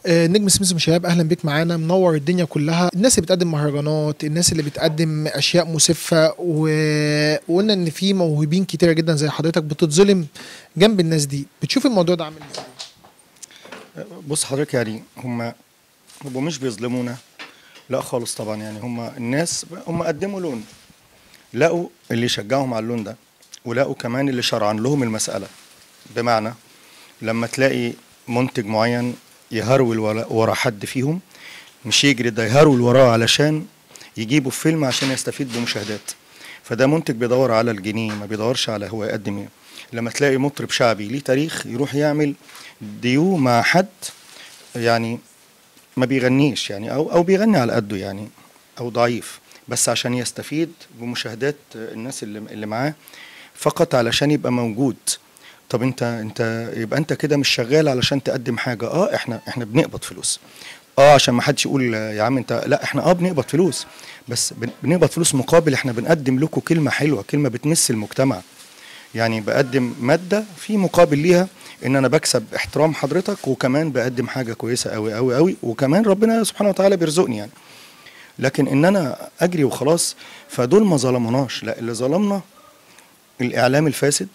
آه، نجم سمسم شباب اهلا بيك معانا منور الدنيا كلها الناس اللي بتقدم مهرجانات الناس اللي بتقدم اشياء مسفه و... وقلنا ان في موهوبين كتيره جدا زي حضرتك بتتظلم جنب الناس دي بتشوف الموضوع ده عامل ازاي بص حضرتك يعني هم هم مش بيظلمونا لا خالص طبعا يعني هم الناس هم قدموا لون لقوا اللي يشجعهم على اللون ده ولقوا كمان اللي شرعن لهم المسألة بمعنى لما تلاقي منتج معين يهرول ورا- ورا حد فيهم مش يجري ده يهرول وراه علشان يجيبه في فيلم عشان يستفيد بمشاهدات فده منتج بيدور على الجنيه ما بيدورش على هو يقدم ايه لما تلاقي مطرب شعبي ليه تاريخ يروح يعمل ديو مع حد يعني ما بيغنيش يعني او او بيغني على قده يعني او ضعيف بس عشان يستفيد بمشاهدات الناس اللي اللي معاه فقط علشان يبقى موجود طب انت انت يبقى انت كده مش شغال علشان تقدم حاجه اه احنا احنا بنقبض فلوس اه عشان ما حدش يقول يا عم انت لا احنا اه بنقبض فلوس بس بن- بنقبض فلوس مقابل احنا بنقدم لكم كلمه حلوه كلمه بتمس المجتمع يعني بقدم ماده في مقابل ليها ان انا بكسب احترام حضرتك وكمان بقدم حاجه كويسه قوي قوي قوي وكمان ربنا سبحانه وتعالى بيرزقني يعني لكن ان انا اجري وخلاص فدول ما ظلموناش لا اللي ظلمنا الاعلام الفاسد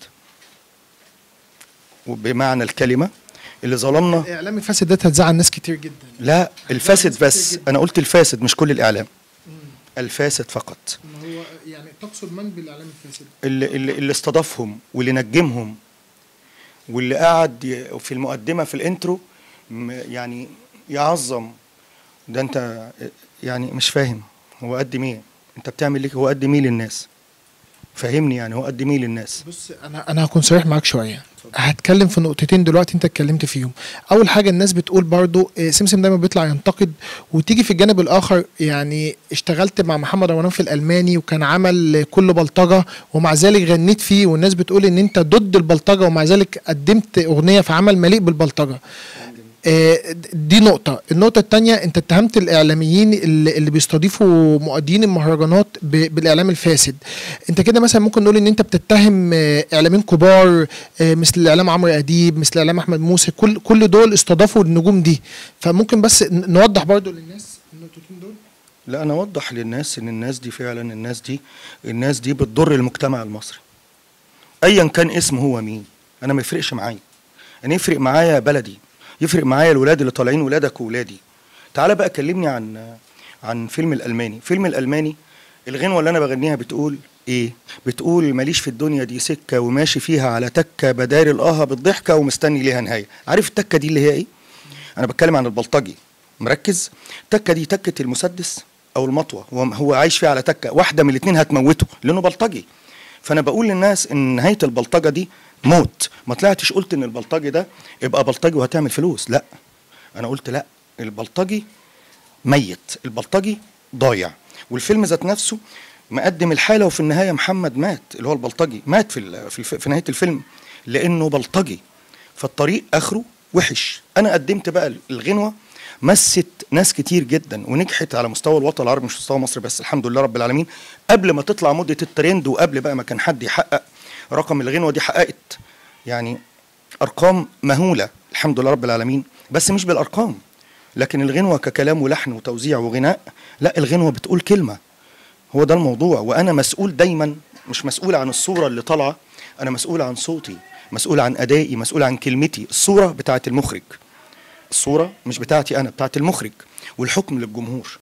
وبمعنى الكلمه اللي ظلمنا الاعلام الفاسد ده هتزعل ناس كتير جدا لا الفاسد كتير بس جدا. انا قلت الفاسد مش كل الاعلام الفاسد فقط ما هو يعني تقصد من بالاعلام الفاسد اللي, اللي, اللي استضافهم واللي نجمهم واللي قعد ي- في المقدمه في الانترو م- يعني يعظم ده انت يعني مش فاهم هو قدم ايه انت بتعمل ليه هو قدم ايه للناس فهمني يعني هو قدم ايه للناس بص انا انا هكون صريح معاك شويه هتكلم في نقطتين دلوقتي انت اتكلمت فيهم اول حاجه الناس بتقول برضو آه، سمسم دايما بيطلع ينتقد وتيجي في الجانب الاخر يعني اشتغلت مع محمد رمضان في الالماني وكان عمل آه، كل بلطجه ومع ذلك غنيت فيه والناس بتقول ان انت ضد البلطجه ومع ذلك قدمت اغنيه في عمل مليء بالبلطجه آه، دي نقطة، النقطة التانية أنت اتهمت الإعلاميين اللي, اللي بيستضيفوا مؤدين المهرجانات ب- بالإعلام الفاسد. أنت كده مثلا ممكن نقول إن أنت بتتهم آه، إعلاميين كبار آه، مثل الإعلام عمرو أديب، مثل الإعلام أحمد موسى، كل كل دول استضافوا النجوم دي، فممكن بس ن- نوضح برضو للناس النقطتين دول. لا انا اوضح للناس ان الناس دي فعلا الناس دي الناس دي بتضر المجتمع المصري ايا كان اسمه هو مين انا ما يفرقش معايا انا يفرق معايا بلدي يفرق معايا الولاد اللي طالعين ولادك وولادي تعال بقى كلمني عن عن فيلم الالماني فيلم الالماني الغنوه اللي انا بغنيها بتقول ايه بتقول ماليش في الدنيا دي سكه وماشي فيها على تكه بدار الاه بالضحكه ومستني ليها نهايه عارف التكه دي اللي هي ايه انا بتكلم عن البلطجي مركز التكه دي تكه المسدس او المطوه هو هو عايش فيها على تكه واحده من الاثنين هتموته لانه بلطجي فانا بقول للناس ان نهايه البلطجه دي موت ما طلعتش قلت ان البلطجي ده يبقى بلطجي وهتعمل فلوس لا انا قلت لا البلطجي ميت البلطجي ضايع والفيلم ذات نفسه مقدم الحاله وفي النهايه محمد مات اللي هو البلطجي مات في ال- في, الف- في نهايه الفيلم لانه بلطجي فالطريق اخره وحش انا قدمت بقى الغنوه مست ناس كتير جدا ونجحت على مستوى الوطن العربي مش مستوى مصر بس الحمد لله رب العالمين قبل ما تطلع مده الترند وقبل بقى ما كان حد يحقق رقم الغنوه دي حققت يعني ارقام مهوله الحمد لله رب العالمين بس مش بالارقام لكن الغنوه ككلام ولحن وتوزيع وغناء لا الغنوه بتقول كلمه هو ده الموضوع وانا مسؤول دايما مش مسؤول عن الصوره اللي طالعه انا مسؤول عن صوتي مسؤول عن ادائي مسؤول عن كلمتي الصوره بتاعت المخرج الصوره مش بتاعتي انا بتاعت المخرج والحكم للجمهور